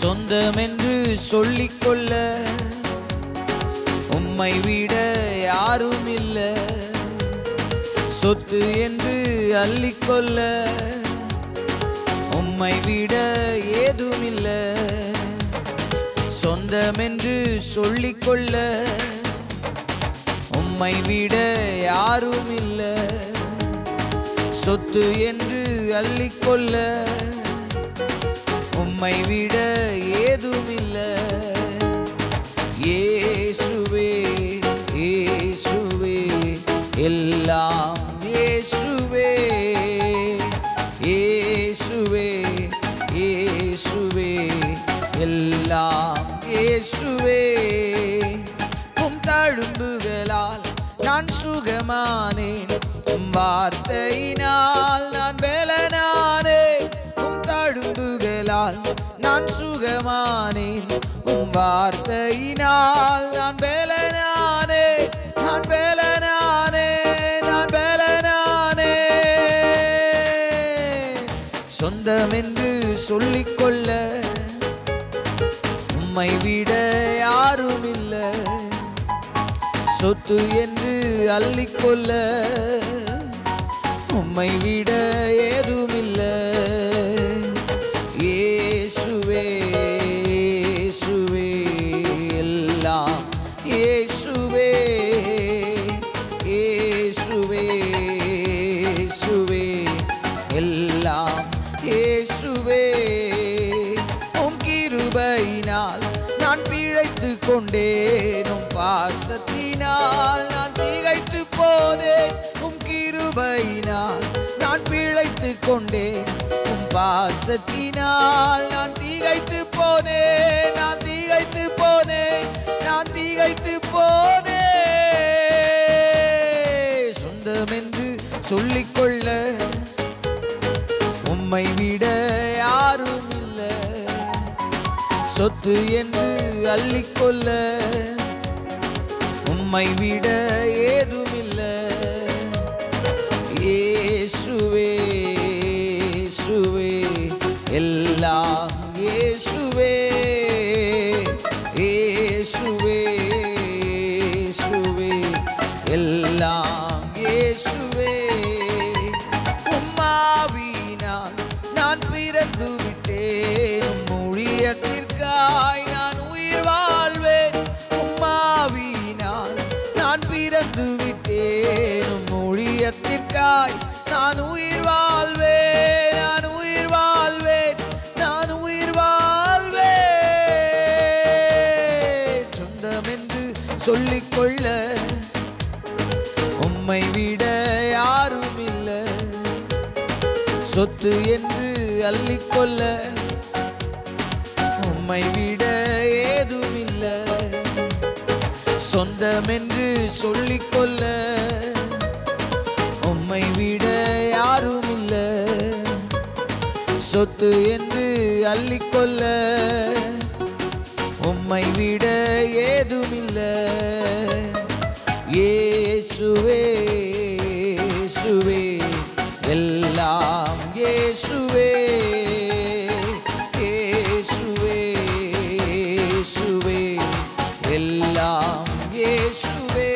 சொந்தமென்று சொல்லிக்கொள்ள உம்மை விட யாரும் இல்ல சொத்து என்று அள்ளிக்கொள்ள உம்மை விட ஏதும் இல்ல சொந்தமென்று சொல்லிக்கொள்ள உம்மை விட யாரும் இல்ல சொத்து என்று அள்ளிக்கொள்ள உம்மை விட ஏதும் இல்ல இயேசுவே இயேசுவே எல்லாம் இயேசுவே இயேசுவே இயேசுவே எல்லாம் இயேசுவே உம் தழும்புகளால் நான் சுகமானேன் உம் வார்த்தையினால் நான் வேலனானேன் உம் தழும்புகளால் நான் சுகமானேன் உம் வார்த்தையினால் நான் வேலனானே நான் வேலனானே நான் வேலனானே சொந்தமென்று சொல்லிக்கொள்ள உம்மை விட யாரும் இல்ல சொத்து என்று அள்ளிக்கொள்ள உம்மை விட ஏதும் இல்ல இயேசுவே இயேசுவே எல்லாம் இயேசுவே இயேசுவே இயேசுவே எல்லாம் இயேசுவே உம் கிருபையினால் நான் பிழைத்து கொண்டேன் உம் பாசத்தினால் நான் திகைத்து போனேன் உம் கிருபையினால் நான் பிழைத்து கொண்டேன் உம் பாசத்தினால் நான் திகைத்து போனேன் நான் திகைத்து போனேன் நான் திகைத்து போனேன் சொந்தமென்று சொல்லிக்கொள்ள உம்மை விட யாரும் இல்ல சொத்து என்று அள்ளிக்கொள்ள உம்மை விட ஏதும் இல்ல இயேசுவே இயேசுவே எல்லாம் இயேசுவே இயேசுவே இயேசுவே எல்லாம் இயேசுவே உம்மாவினால் நான் பிறந்து விட்டேன் உம் ஊழியத்திற்காய் நான் உயிர் வாழ்வேன் உம்மாவினால் நான் பிறந்து விட்டேன் உம் ஊழியத்திற்காய் நான் உயிர் வாழ்வேன் நான் உயிர் வாழ்வேன் நான் உயிர் வாழ்வேன் சொந்தமென்று சொல்லிக்கொள்ள உம்மை விட யாரும் இல்ல சொத்து என்று அள்ளிக்கொள்ள உம்மை விட ஏதும் இல்ல சொந்தமென்று சொல்லிக்கொள்ள உம்மை விட யாரும் இல்ல சொத்து என்று அள்ளிக்கொள்ள உம்மை விட ஏதும் இல்ல இயேசுவே இயேசுவே எல்லாம் இயேசுவே இயேசுவே இயேசுவே எல்லாம் இயேசுவே